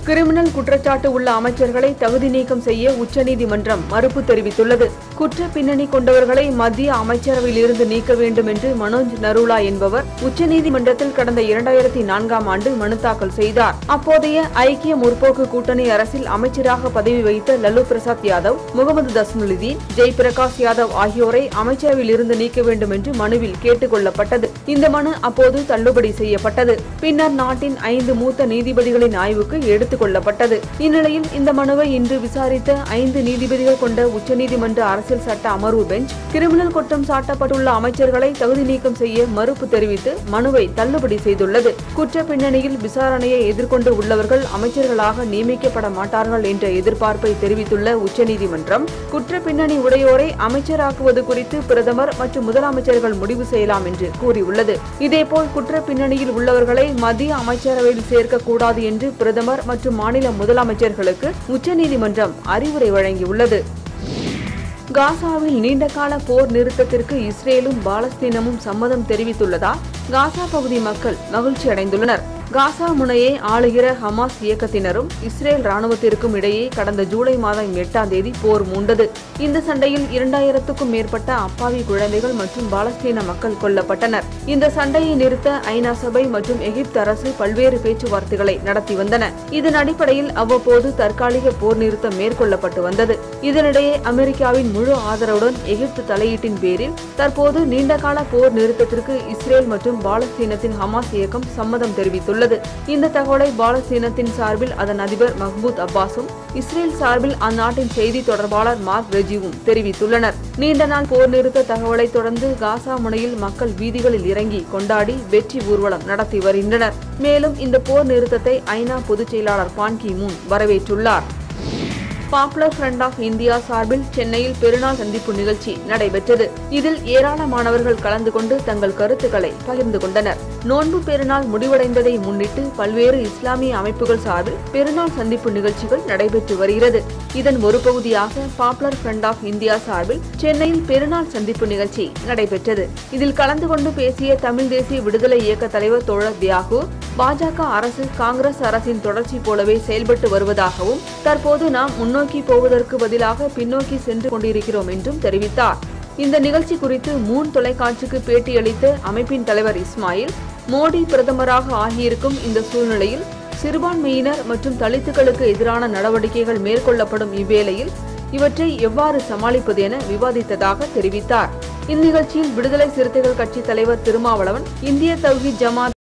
criminal குற்றச்சாட்டு உள்ள அமைச்சர்களை தகுதி நீக்கம் செய்ய உச்சநீதிமன்றம் மறுப்பு தெரிவித்துள்ளது குற்ற பின்னணி கொண்டவர்களை மத்திய அமைச்சரவையில் இருந்து நீக்க வேண்டும் என்று மனோஜ் நரூலா என்பவர் உச்சநீதிமன்றத்தில் கடந்த இரண்டாயிரத்தி நான்காம் ஆண்டு மனு தாக்கல் செய்தார் அப்போதைய ஐக்கிய முற்போக்கு கூட்டணி அரசில் அமைச்சராக பதவி வகித்த லல்லு பிரசாத் யாதவ் முகமது தஸ்முலுதீன் ஜெய் பிரகாஷ் யாதவ் ஆகியோரை அமைச்சரவையில் இருந்து நீக்க வேண்டும் என்று மனுவில் கேட்டுக் கொள்ளப்பட்டது இந்த மனு அப்போது தள்ளுபடி செய்யப்பட்டது பின்னர் நாட்டின் ஐந்து மூத்த நீதிபதிகளின் ஆய்வுக்கு எடுத்துக் கொள்ளப்பட்டது இந்நிலையில் இந்த மனுவை இன்று விசாரித்த ஐந்து நீதிபதிகள் கொண்ட உச்சநீதிமன்ற அரசியல் சட்ட அமர்வு பெஞ்ச் கிரிமினல் குற்றம் சாட்டப்பட்டுள்ள அமைச்சர்களை தகுதி நீக்கம் செய்ய மறுப்பு தெரிவித்து மனுவை தள்ளுபடி செய்துள்ளது குற்ற பின்னணியில் விசாரணையை எதிர்கொண்டு உள்ளவர்கள் அமைச்சர்களாக நியமிக்கப்பட மாட்டார்கள் என்ற எதிர்பார்ப்பை தெரிவித்துள்ள உச்சநீதிமன்றம் குற்ற பின்னணி உடையோரை அமைச்சராக்குவது குறித்து பிரதமர் மற்றும் முதலமைச்சர்கள் முடிவு செய்யலாம் என்று கூறியுள்ளது இதேபோல் குற்ற பின்னணியில் உள்ளவர்களை மத்திய அமைச்சரவையில் சேர்க்கக்கூடாது என்று பிரதமர் மற்றும் மாநில முதலமைச்சர்களுக்கு உச்சநீதிமன்றம் அறிவுரை வழங்கியுள்ளது காசாவில் நீண்டகால போர் நிறுத்தத்திற்கு இஸ்ரேலும் பாலஸ்தீனமும் சம்மதம் தெரிவித்துள்ளதால் காசா பகுதி மக்கள் மகிழ்ச்சி அடைந்துள்ளனர் காசா முனையை ஆளுகிற ஹமாஸ் இயக்கத்தினரும் இஸ்ரேல் ராணுவத்திற்கும் இடையே கடந்த ஜூலை மாதம் எட்டாம் தேதி போர் மூண்டது இந்த சண்டையில் இரண்டாயிரத்துக்கும் மேற்பட்ட அப்பாவி குழந்தைகள் மற்றும் பாலஸ்தீன மக்கள் கொல்லப்பட்டனர் இந்த சண்டையை நிறுத்த ஐநா சபை மற்றும் எகிப்து அரசு பல்வேறு பேச்சுவார்த்தைகளை நடத்தி வந்தன இதன் அடிப்படையில் அவ்வப்போது தற்காலிக போர் நிறுத்தம் மேற்கொள்ளப்பட்டு வந்தது இதனிடையே அமெரிக்காவின் முழு ஆதரவுடன் எகிப்து தலையீட்டின் பேரில் தற்போது நீண்டகால போர் நிறுத்தத்திற்கு இஸ்ரேல் மற்றும் பாலஸ்தீனத்தின் ஹமாஸ் இயக்கம் சம்மதம் தெரிவித்துள்ளது இந்த தகவலை பாலஸ்தீனத்தின் சார்பில் அதன் அதிபர் மஹ்மூத் அப்பாஸும் இஸ்ரேல் சார்பில் அந்நாட்டின் செய்தி தொடர்பாளர் மார்க் ரெஜிவும் தெரிவித்துள்ளனர் நீண்ட நாள் போர் நிறுத்த தகவலை தொடர்ந்து காசா முனையில் மக்கள் வீதிகளில் இறங்கி கொண்டாடி வெற்றி ஊர்வலம் நடத்தி வருகின்றனர் மேலும் இந்த போர் நிறுத்தத்தை ஐநா பொதுச் செயலாளர் பான் கி மூன் வரவேற்றுள்ளார் பாப்புலர் ஃப்ரண்ட் ஆஃப் இந்தியா சார்பில் சென்னையில் பெருநாள் சந்திப்பு நிகழ்ச்சி நடைபெற்றது இதில் ஏராளமானவர்கள் கலந்து கொண்டு தங்கள் கருத்துக்களை பகிர்ந்து கொண்டனர் நோன்பு பெருநாள் முடிவடைந்ததை முன்னிட்டு பல்வேறு இஸ்லாமிய அமைப்புகள் சார்பில் பெருநாள் சந்திப்பு நிகழ்ச்சிகள் நடைபெற்று வருகிறது இதன் ஒரு பகுதியாக பாப்புலர் ஃப்ரண்ட் ஆஃப் இந்தியா சார்பில் சென்னையில் பெருநாள் சந்திப்பு நிகழ்ச்சி நடைபெற்றது இதில் கலந்து கொண்டு பேசிய தமிழ் தேசிய விடுதலை இயக்க தலைவர் தோழர் தியாகு பாஜக அரசு காங்கிரஸ் அரசின் தொடர்ச்சி போலவே செயல்பட்டு வருவதாகவும் தற்போது நாம் முன்னோக்கி போவதற்கு பதிலாக பின்னோக்கி சென்று கொண்டிருக்கிறோம் என்றும் தெரிவித்தார் இந்த நிகழ்ச்சி குறித்து மூன் தொலைக்காட்சிக்கு பேட்டியளித்த அமைப்பின் தலைவர் இஸ்மாயில் மோடி பிரதமராக ஆகியிருக்கும் இந்த சூழ்நிலையில் சிறுபான்மையினர் மற்றும் தலித்துகளுக்கு எதிரான நடவடிக்கைகள் மேற்கொள்ளப்படும் இவ்வேளையில் இவற்றை எவ்வாறு சமாளிப்பது என விவாதித்ததாக தெரிவித்தார் இந்நிகழ்ச்சியில் விடுதலை சிறுத்தைகள் கட்சி தலைவர் திருமாவளவன் இந்திய தவ்ஹீத் ஜமாத்